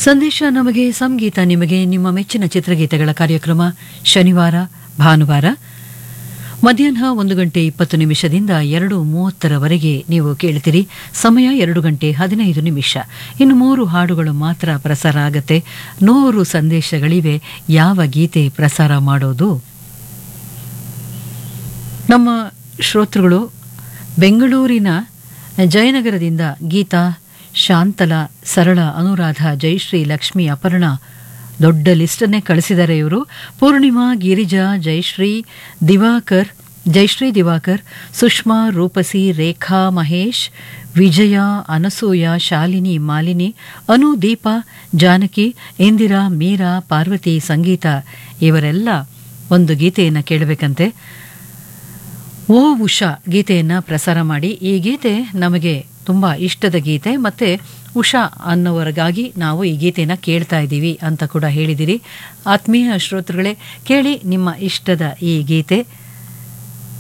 ಸಂದೇಶ ನಮಗೆ ಸಂಗೀತ ನಿಮಗೆ ನಿಮ್ಮ ಮೆಚ್ಚಿನ ಚಿತ್ರಗೀತೆಗಳ ಕಾರ್ಯಕ್ರಮ ಶನಿವಾರ ಭಾನುವಾರ ಮಧ್ಯಾಹ್ನ ಒಂದು ಗಂಟೆ ಇಪ್ಪತ್ತು ನಿಮಿಷದಿಂದ ಎರಡು ಮೂವತ್ತರವರೆಗೆ ನೀವು ಕೇಳ್ತೀರಿ ಸಮಯ ಎರಡು ಗಂಟೆ ಹದಿನೈದು ನಿಮಿಷ ಇನ್ನು ಮೂರು ಹಾಡುಗಳು ಮಾತ್ರ ಪ್ರಸಾರ ಆಗತ್ತೆ ನೂರು ಸಂದೇಶಗಳಿವೆ ಯಾವ ಗೀತೆ ಪ್ರಸಾರ ಮಾಡೋದು ನಮ್ಮ ಶ್ರೋತೃಗಳು ಬೆಂಗಳೂರಿನ ಜಯನಗರದಿಂದ ಗೀತಾ ಶಾಂತಲ ಸರಳ ಅನುರಾಧ ಜಯಶ್ರೀ ಲಕ್ಷ್ಮಿ ಅಪರ್ಣ ದೊಡ್ಡ ಲಿಸ್ಟನ್ನೇ ಕಳಿಸಿದ್ದಾರೆ ಇವರು ಪೂರ್ಣಿಮಾ ಗಿರಿಜಾ ಜಯಶ್ರೀ ದಿವಾಕರ್ ಜಯಶ್ರೀ ದಿವಾಕರ್ ಸುಷ್ಮಾ ರೂಪಸಿ ರೇಖಾ ಮಹೇಶ್ ವಿಜಯ ಅನಸೂಯ ಶಾಲಿನಿ ಮಾಲಿನಿ ಅನು ದೀಪ ಜಾನಕಿ ಇಂದಿರಾ ಮೀರಾ ಪಾರ್ವತಿ ಸಂಗೀತ ಇವರೆಲ್ಲ ಒಂದು ಗೀತೆಯನ್ನು ಕೇಳಬೇಕಂತೆ ಓ ಉಷಾ ಗೀತೆಯನ್ನು ಪ್ರಸಾರ ಮಾಡಿ ಈ ಗೀತೆ ನಮಗೆ ತುಂಬ ಇಷ್ಟದ ಗೀತೆ ಮತ್ತು ಉಷಾ ಅನ್ನೋವರೆಗಾಗಿ ನಾವು ಈ ಗೀತೆಯನ್ನು ಕೇಳ್ತಾ ಇದ್ದೀವಿ ಅಂತ ಕೂಡ ಹೇಳಿದಿರಿ ಆತ್ಮೀಯ ಶ್ರೋತೃಗಳೇ ಕೇಳಿ ನಿಮ್ಮ ಇಷ್ಟದ ಈ ಗೀತೆ